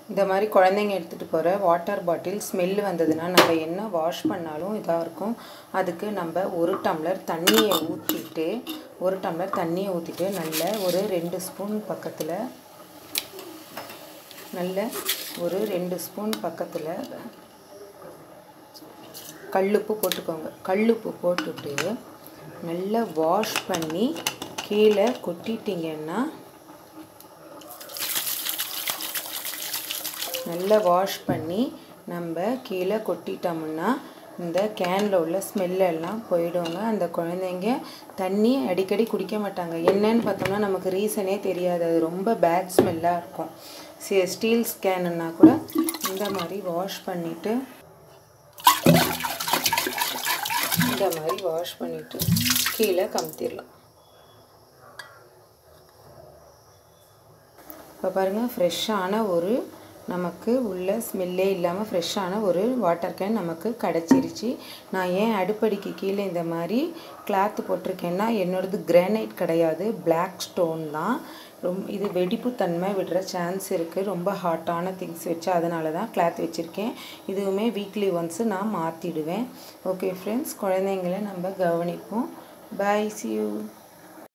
இந்த மாதிரி குழந்தைங்க எடுத்துகிட்டு போகிற வாட்டர் பாட்டில் ஸ்மெல் வந்ததுன்னா நம்ம என்ன வாஷ் பண்ணாலும் இதாக இருக்கும் அதுக்கு நம்ம ஒரு டம்ளர் தண்ணியை ஊற்றிட்டு ஒரு டம்ளர் தண்ணியை ஊற்றிட்டு நல்ல ஒரு ரெண்டு ஸ்பூன் பக்கத்தில் நல்ல ஒரு ரெண்டு ஸ்பூன் பக்கத்தில் கல்லுப்பு போட்டுக்கோங்க கல்லுப்பு போட்டுட்டு நல்லா வாஷ் பண்ணி கீழே கொட்டிட்டிங்கன்னா நல்லா வாஷ் பண்ணி நம்ம கீழே கொட்டிட்டோம்னா இந்த கேனில் உள்ள ஸ்மெல்லெல்லாம் போயிடுங்க அந்த குழந்தைங்க தண்ணி அடிக்கடி குடிக்க மாட்டாங்க என்னன்னு பார்த்தோம்னா நமக்கு ரீசனே தெரியாது அது ரொம்ப பேட் ஸ்மெல்லாக இருக்கும் ஸ்டீல் ஸ்கேனுன்னா கூட இந்த மாதிரி வாஷ் பண்ணிவிட்டு இந்த மாதிரி வாஷ் பண்ணிவிட்டு கீழே கமுத்திடலாம் இப்போ பாருங்கள் ஃப்ரெஷ்ஷான ஒரு நமக்கு உள்ள ஸ்மெல்லே இல்லாமல் ஃப்ரெஷ்ஷான ஒரு வாட்டர் கேன் நமக்கு கிடச்சிருச்சு நான் ஏன் அடுப்படிக்கு கீழே இந்த மாதிரி கிளாத்து போட்டிருக்கேன்னா என்னோடது கிரானைட் கிடையாது பிளாக் ஸ்டோன் தான் ரொம்ப இது வெடிப்புத்தன்மை விடுற சான்ஸ் இருக்குது ரொம்ப ஹாட்டான திங்ஸ் வச்சு அதனால தான் கிளாத் வச்சுருக்கேன் இதுவுமே வீக்லி ஒன்ஸு நான் மாற்றிடுவேன் ஓகே ஃப்ரெண்ட்ஸ் குழந்தைங்கள நம்ம கவனிப்போம் பாய் சி யூ